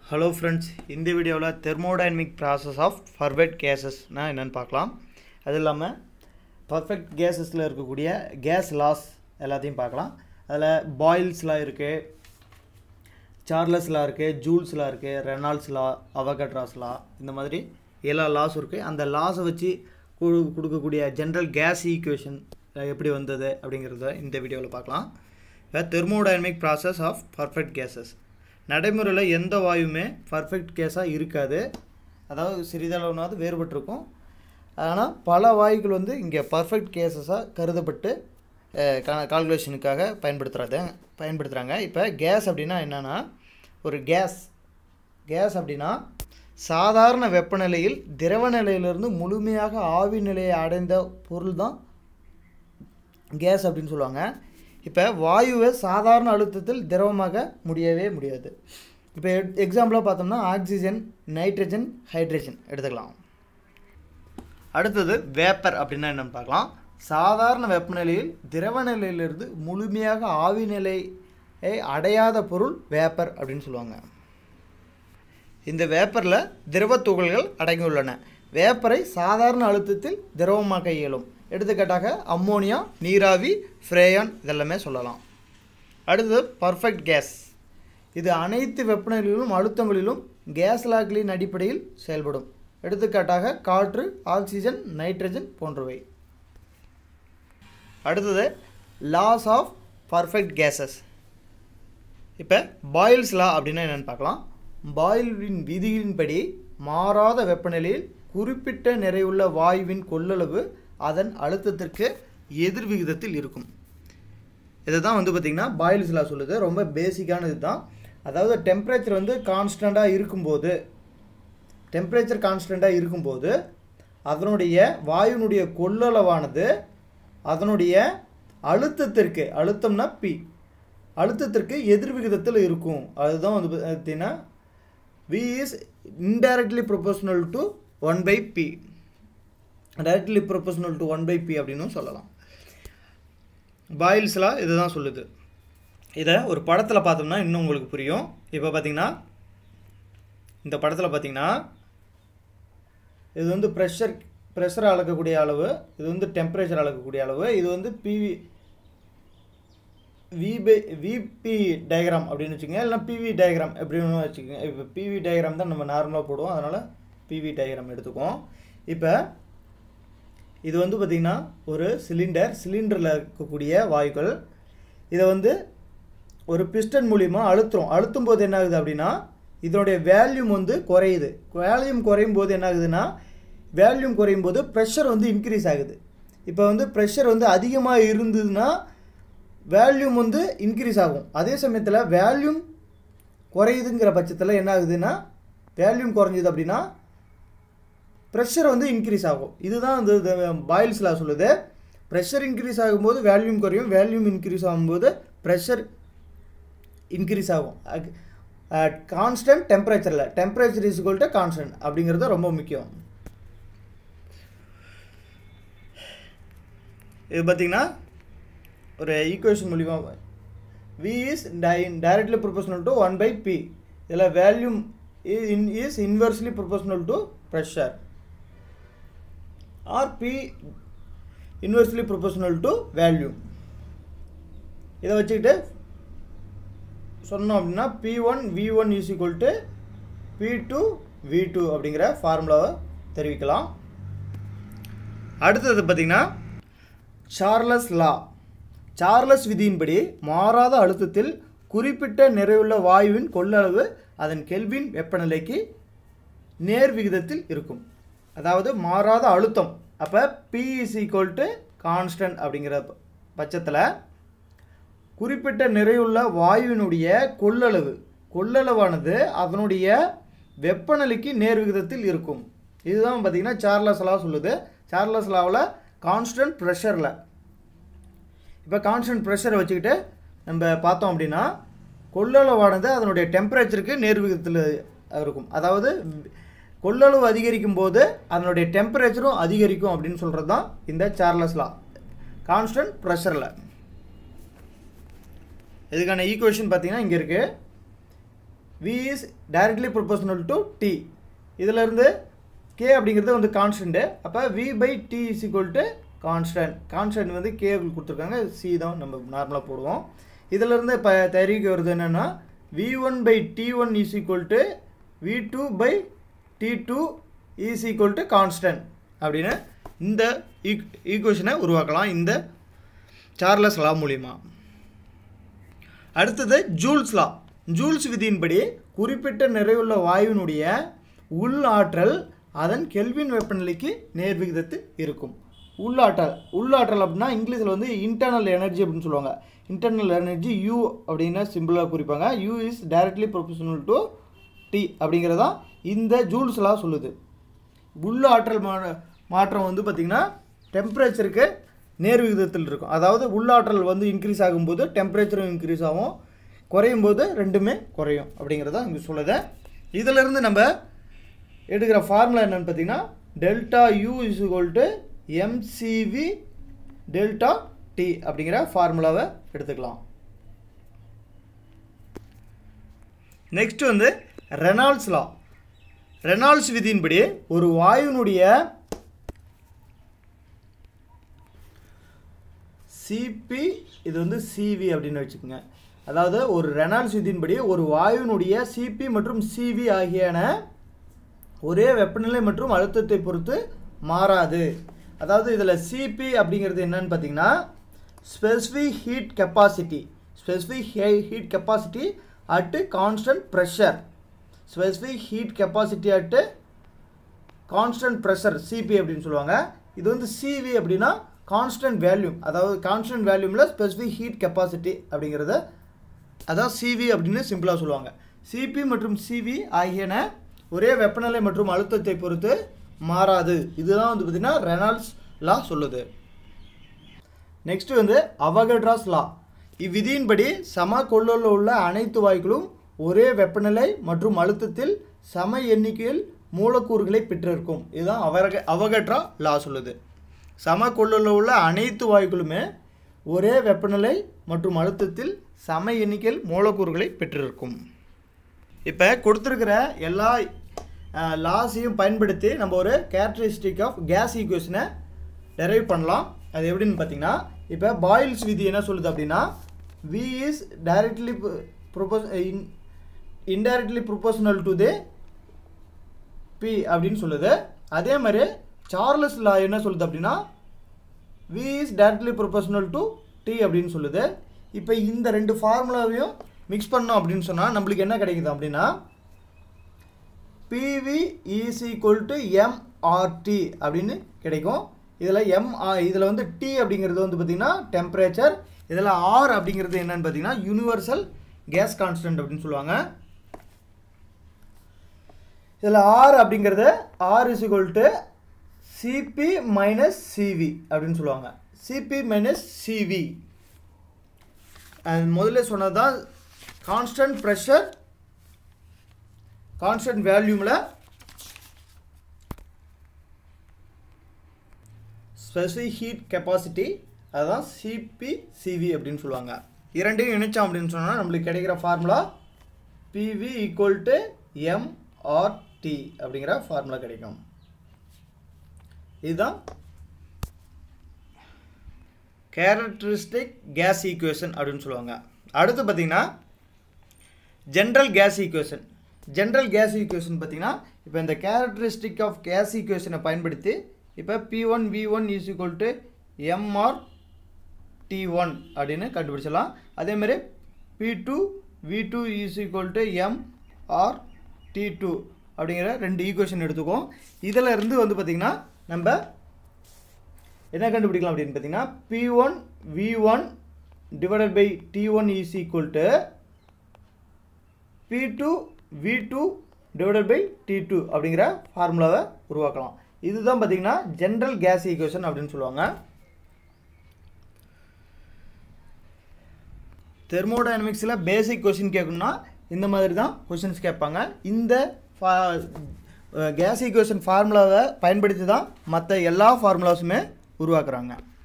hello friends இந்த வீடியோவில் thermodynamic process of perfect கேசஸ்னால் என்னென்னு பார்க்கலாம் அது இல்லாமல் பர்ஃபெக்ட் கேஸஸில் இருக்கக்கூடிய கேஸ் லாஸ் எல்லாத்தையும் பார்க்கலாம் அதில் பாயில்ஸ்லாம் இருக்குது சார்லஸ்லாம் இருக்குது ஜூல்ஸ்லாம் இருக்குது ரெனால்ட்ஸ் லா அவகட்ராஸ் லா இந்த மாதிரி எல்லா லாஸ் இருக்குது அந்த லாஸை வச்சு கொடு கொடுக்கக்கூடிய ஜென்ரல் கேஸ் ஈக்குவேஷன் எப்படி வந்தது அப்படிங்கிறத இந்த வீடியோவில் பார்க்கலாம் இப்போ thermodynamic process of perfect gases நடைமுறையில் எந்த வாயுமே பர்ஃபெக்ட் கேஸாக இருக்காது அதாவது சிறிதளவுனாவது வேறுபட்டிருக்கும் ஆனால் பல வாயுக்கள் வந்து இங்கே பர்ஃபெக்ட் கேஸஸாக கருதப்பட்டு கால்குலேஷனுக்காக பயன்படுத்துகிறது பயன்படுத்துகிறாங்க இப்போ கேஸ் அப்படின்னா என்னென்னா ஒரு கேஸ் கேஸ் அப்படின்னா சாதாரண வெப்பநிலையில் திரவ நிலையிலிருந்து முழுமையாக ஆவி நிலையை அடைந்த பொருள் தான் கேஸ் அப்படின்னு சொல்லுவாங்க இப்போ வாயுவை சாதாரண அழுத்தத்தில் திரவமாக முடியவே முடியாது இப்போ எக்ஸாம்பிளாக பார்த்தோம்னா ஆக்சிஜன் நைட்ரஜன் ஹைட்ரஜன் எடுத்துக்கலாம் அடுத்தது வேப்பர் அப்படின்னா என்னென்னு பார்க்கலாம் சாதாரண வெப்பநிலையில் திரவ நிலையிலிருந்து முழுமையாக ஆவி நிலையை அடையாத பொருள் வேப்பர் அப்படின்னு சொல்லுவாங்க இந்த வேப்பரில் திரவ துகள்கள் அடங்கியுள்ளன வேப்பரை சாதாரண அழுத்தத்தில் திரவமாக்க இயலும் எடுத்துக்காட்டாக அம்மோனியா நீராவி ஃப்ரேயான் இதெல்லாமே சொல்லலாம் அடுத்தது பர்ஃபெக்ட் கேஸ் இது அனைத்து வெப்பநிலையிலும் அழுத்தங்களிலும் கேஸ் லாக்களின் அடிப்படையில் செயல்படும் எடுத்துக்காட்டாக காற்று ஆக்சிஜன் நைட்ரஜன் போன்றவை அடுத்தது லாஸ் ஆஃப் பர்ஃபெக்ட் கேஸஸ் இப்போ பாயில்ஸ் லா அப்படின்னா என்னென்னு பார்க்கலாம் பாயில்வின் விதிகளின்படி மாறாத வெப்பநிலையில் குறிப்பிட்ட நிறைவுள்ள வாயுவின் கொள்ளளவு அதன் அழுத்தத்திற்கு எதிர் விகிதத்தில் இருக்கும் இதை தான் வந்து பார்த்திங்கன்னா பாயில்ஸ்லாம் சொல்லுது ரொம்ப பேசிக்கானது தான் அதாவது டெம்பரேச்சர் வந்து கான்ஸ்டண்ட்டாக இருக்கும்போது டெம்பரேச்சர் கான்ஸ்டண்ட்டாக இருக்கும்போது அதனுடைய வாயுனுடைய கொள்ளளவானது அதனுடைய அழுத்தத்திற்கு அழுத்தம்னா பி அழுத்தத்திற்கு எதிர் விகிதத்தில் இருக்கும் அதுதான் வந்து பார்த்தீங்கன்னா V is indirectly proportional to one by P directly proportional to one by P அப்படின்னு சொல்லலாம் பாயில்ஸ்லாம் இதுதான் சொல்லுது இதை ஒரு படத்தில் பார்த்தோம்னா இன்னும் உங்களுக்கு புரியும் இப்போ பார்த்தீங்கன்னா இந்த படத்தில் பார்த்தீங்கன்னா இது வந்து ப்ரெஷர் ப்ரெஷரை அளக்கக்கூடிய அளவு இது வந்து டெம்பரேச்சர் அளக்கக்கூடிய அளவு இது வந்து பிவி விபை விபி டயக்ராம் அப்படின்னு வச்சுக்கோங்க இல்லைனா பிவி டயக்ராம் எப்படின்னு வச்சுக்கோங்க இப்போ பிவி டயக்ராம் தான் நம்ம நார்மலாக போடுவோம் அதனால் பிவி டயக்ராம் எடுத்துக்குவோம் இப்போ இது வந்து பார்த்திங்கன்னா ஒரு சிலிண்டர் சிலிண்டரில் இருக்கக்கூடிய வாயுக்கள் இதை வந்து ஒரு பிஸ்டன் மூலிமா அழுத்துறோம் அழுத்தும் போது என்ன ஆகுது அப்படின்னா இதனுடைய வேல்யூம் வந்து குறையுது வேல்யூம் குறையும் போது என்ன ஆகுதுன்னா வேல்யூம் குறையும் போது ப்ரெஷர் வந்து இன்க்ரீஸ் ஆகுது இப்போ வந்து ப்ரெஷர் வந்து அதிகமாக இருந்ததுன்னா வேல்யூம் வந்து இன்க்ரீஸ் ஆகும் அதே சமயத்தில் வேல்யூம் குறையுதுங்கிற பட்சத்தில் என்ன ஆகுதுன்னா வேல்யூம் குறைஞ்சிது அப்படின்னா ப்ரெஷர் வந்து இன்க்ரீஸ் ஆகும் இதுதான் வந்து பாயில்ஸில் சொல்லுது ப்ரெஷர் இன்க்ரீஸ் ஆகும்போது வேல்யூம் குறையும் வேல்யூம் இன்க்ரீஸ் ஆகும்போது ப்ரெஷர் இன்க்ரீஸ் ஆகும் கான்ஸ்டன்ட் டெம்பரேச்சரில் டெம்பரேச்சர் இஸ் டு கான்ஸ்டன்ட் அப்படிங்கிறது ரொம்ப முக்கியம் இது பார்த்திங்கன்னா ஒரு ஈக்குவேஷன் மூலிமா வி இஸ் டை directly proportional to one by P இதில் volume in is inversely proportional to pressure or P inversely proportional to volume இதை வச்சுக்கிட்டு சொன்னோம் அப்படின்னா P one V one is equal to P two V two அப்படிங்கிற ஃபார்முலாவை தெரிவிக்கலாம் அடுத்தது பார்த்திங்கன்னா சார்லஸ் லா சார்லஸ் விதியின்படி மாறாத அழுத்தத்தில் குறிப்பிட்ட நிறைவுள்ள வாயுவின் கொள்ளளவு அதன் கெல்வின் வெப்பநிலைக்கு நேர் விகிதத்தில் இருக்கும் அதாவது மாறாத அழுத்தம் அப்போ P is equal to constant அப்படிங்கிற பட்சத்தில் குறிப்பிட்ட நிறைவுள்ள வாயுவினுடைய கொள்ளளவு கொள்ளளவானது அதனுடைய வெப்பநிலைக்கு நேர் விகிதத்தில் இருக்கும் இதுதான் பார்த்திங்கன்னா சார்லஸ் லா சொல்லுது சார்லஸ் லாவில் கான்ஸ்டன்ட் ப்ரெஷரில் இப்போ கான்ஸ்டன்ட் ப்ரெஷரை வச்சுக்கிட்டு நம்ம பார்த்தோம் அப்படின்னா கொள்ளளவானது அதனுடைய டெம்பரேச்சருக்கு நேர் விகிதத்தில் இருக்கும் அதாவது கொள்ளளவு அதிகரிக்கும் போது அதனுடைய டெம்பரேச்சரும் அதிகரிக்கும் அப்படின்னு சொல்கிறது தான் இந்த சார்லஸ் லா கான்ஸ்டன்ட் ப்ரெஷரில் இதுக்கான ஈக்குவேஷன் பார்த்தீங்கன்னா இங்கே இருக்குது V is directly proportional to T இதிலேருந்து கே அப்படிங்கிறது வந்து கான்ஸ்டன்ட்டு அப்போ V by T is equal to constant constant வந்து கே கொடுத்துருக்காங்க சி தான் நம்ம நார்மலாக போடுவோம் இதிலேருந்து இப்போ தெரிவிக்க வருது என்னென்னா V one by T one is equal to V two by T two is equal to constant அப்படின்னு இந்த ஈக்குவேஷனை உருவாக்கலாம் இந்த சார்லஸ் லா மூலிமா அடுத்தது ஜூல்ஸ் லா ஜூல்ஸ் விதியின்படி குறிப்பிட்ட நிறைவுள்ள வாயுவினுடைய உள் ஆற்றல் அதன் கெல்வின் வெப்பநிலைக்கு நேர் விகிதத்தில் இருக்கும் உள்ளாற்றல் உள்ளாற்றல் அப்படின்னா இங்கிலீஷில் வந்து இன்டர்னல் எனர்ஜி அப்படின்னு சொல்லுவாங்க இன்டர்னல் எனர்ஜி யூ அப்படின்னா சிம்பிளாக குறிப்பாங்க U is directly proportional to T அப்படிங்கிறதா இந்த ஜூல்ஸ்லாம் சொல்லுது உள்ள ஆற்றல் மா மாற்றம் வந்து பார்த்திங்கன்னா டெம்பரேச்சருக்கு நேர் விகிதத்தில் இருக்கும் அதாவது உள்ளாற்றல் வந்து இன்க்ரீஸ் ஆகும்போது டெம்பரேச்சரும் இன்க்ரீஸ் ஆகும் குறையும் போது ரெண்டுமே குறையும் அப்படிங்கிறதா இங்கே சொல்லுது இதிலிருந்து நம்ம எடுக்கிற ஃபார்முலா என்னென்னு பார்த்தீங்கன்னா delta U is to MCV delta T அப்படிங்கிற ஃபார்முலாவை எடுத்துக்கலாம் நெக்ஸ்ட் வந்து ரெனால்ட்ஸ் லா ரெனால்ட்ஸ் விதியின்படி ஒரு வாயுனுடைய சிபி இது வந்து சிவி அப்படின்னு வச்சுக்கோங்க அதாவது ஒரு ரெனால்ட்ஸ் விதியின்படி ஒரு வாயுனுடைய சிபி மற்றும் சிவி ஆகியன ஒரே வெப்பநிலை மற்றும் அழுத்தத்தை பொறுத்து மாறாது அதாவது இதில் சிபி அப்படிங்கிறது என்னன்னு பார்த்தீங்கன்னா specific heat capacity specific heat capacity at constant pressure specific heat capacity at constant pressure CP அப்படின்னு சொல்லுவாங்க இது வந்து சிவி அப்படின்னா கான்ஸ்டன்ட் வேல்யூம் அதாவது கான்ஸ்டன்ட் வேல்யூமில் ஸ்பெசிஃபிக் ஹீட் கெப்பாசிட்டி அப்படிங்கிறத அதான் சிவி அப்படின்னு சிம்பிளாக சொல்லுவாங்க சிபி மற்றும் சிவி ஆகியன ஒரே வெப்பநிலை மற்றும் அழுத்தத்தை பொறுத்து மாறாது இதுதான் வந்து பார்த்திங்கன்னா ரெனால்ட்ஸ் லா சொல்லுது நெக்ஸ்ட் வந்து அவகட்ராஸ் லா இவ்விதியின்படி சம கொள்ளல உள்ள அனைத்து வாயுக்களும் ஒரே வெப்பநிலை மற்றும் அழுத்தத்தில் சம எண்ணிக்கையில் மூலக்கூறுகளை பெற்றிருக்கும் இதுதான் அவக அவகட்ரா லா சொல்லுது சம கொள்ளல உள்ள அனைத்து வாயுக்களுமே ஒரே வெப்பநிலை மற்றும் அழுத்தத்தில் சம எண்ணிக்கையில் மூலக்கூறுகளை பெற்றிருக்கும் இப்போ கொடுத்துருக்கிற எல்லா லாஸையும் பயன்படுத்தி நம்ம ஒரு கேரக்டரிஸ்டிக் ஆஃப் கேஸ் ஈக்குவேஷனை டெரைவ் பண்ணலாம் அது எப்படின்னு பார்த்தீங்கன்னா இப்போ பாயில்ஸ் விதி என்ன சொல்லுது அப்படின்னா V is directly propose indirectly proportional to the P அப்படின்னு சொல்லுது அதே மாதிரி சார்லஸ் லா என்ன சொல்லுது அப்படின்னா V is directly proportional to T அப்படின்னு சொல்லுது இப்போ இந்த ரெண்டு ஃபார்முலாவையும் மிக்ஸ் பண்ணோம் அப்படின்னு சொன்னால் நம்மளுக்கு என்ன கிடைக்குது அப்படின்னா PV is equal to MRT அப்படின்னு கிடைக்கும் இதில் எம் இதில் வந்து டி அப்படிங்கிறது வந்து பார்த்திங்கன்னா டெம்பரேச்சர் இதில் ஆர் அப்படிங்கிறது என்னன்னு பார்த்தீங்கன்னா யூனிவர்சல் கேஸ் கான்ஸ்டன்ட் அப்படின்னு சொல்லுவாங்க இதில் ஆர் அப்படிங்கிறது R is equal to CP minus CV அப்படின்னு சொல்லுவாங்க சிபி மைனஸ் சிவி முதல்ல சொன்னது தான் கான்ஸ்டன்ட் ப்ரெஷர் கான்ஸ்டன்ட் வேல்யூமில் ஸ்பெசிஃபிக் ஹீட் கெப்பாசிட்டி அதுதான் சிபி சிவி அப்படின்னு சொல்லுவாங்க இரண்டையும் இணைச்சோம் அப்படின்னு சொன்னால் நம்மளுக்கு கிடைக்கிற formula PV equal to MRT அப்படிங்கிற ஃபார்முலா கிடைக்கும் இதுதான் கேரக்டரிஸ்டிக் கேஸ் ஈக்குவேஷன் அப்படின்னு சொல்லுவாங்க அடுத்து பார்த்தீங்கன்னா general gas equation general gas equation பார்த்தீங்கன்னா இப்போ இந்த கேரக்டரிஸ்டிக் ஆஃப் கேஸ் ஈக்குவேஷனை பயன்படுத்தி இப்போ P one V one is equal to MR T one அப்படின்னு கண்டுபிடிச்சலாம் அதேமாதிரி P two V two is equal to MR T two அப்படிங்கிற ரெண்டு ஈக்குவேஷன் எடுத்துக்கோம் இதில் இருந்து வந்து பார்த்திங்கன்னா நம்ம என்ன கண்டுபிடிக்கலாம் அப்படின்னு பார்த்தீங்கன்னா P one V one divided by T one is equal to P two V two divided by T two அப்படிங்கிற ஃபார்முலாவை உருவாக்கலாம் இதுதான் பார்த்தீங்கன்னா ஜென்ரல் கேஸ் ஈக்குவேஷன் அப்படின்னு சொல்லுவாங்க தெர்மோடைனமிக்ஸில் பேசிக் கொஷின் கேட்கணும்னா இந்த மாதிரி தான் கொஷின்ஸ் கேட்பாங்க இந்த ஃபா கேஸ் ஈக்குவேஷன் ஃபார்முலாவை பயன்படுத்தி தான் மற்ற எல்லா ஃபார்முலாஸுமே உருவாக்குறாங்க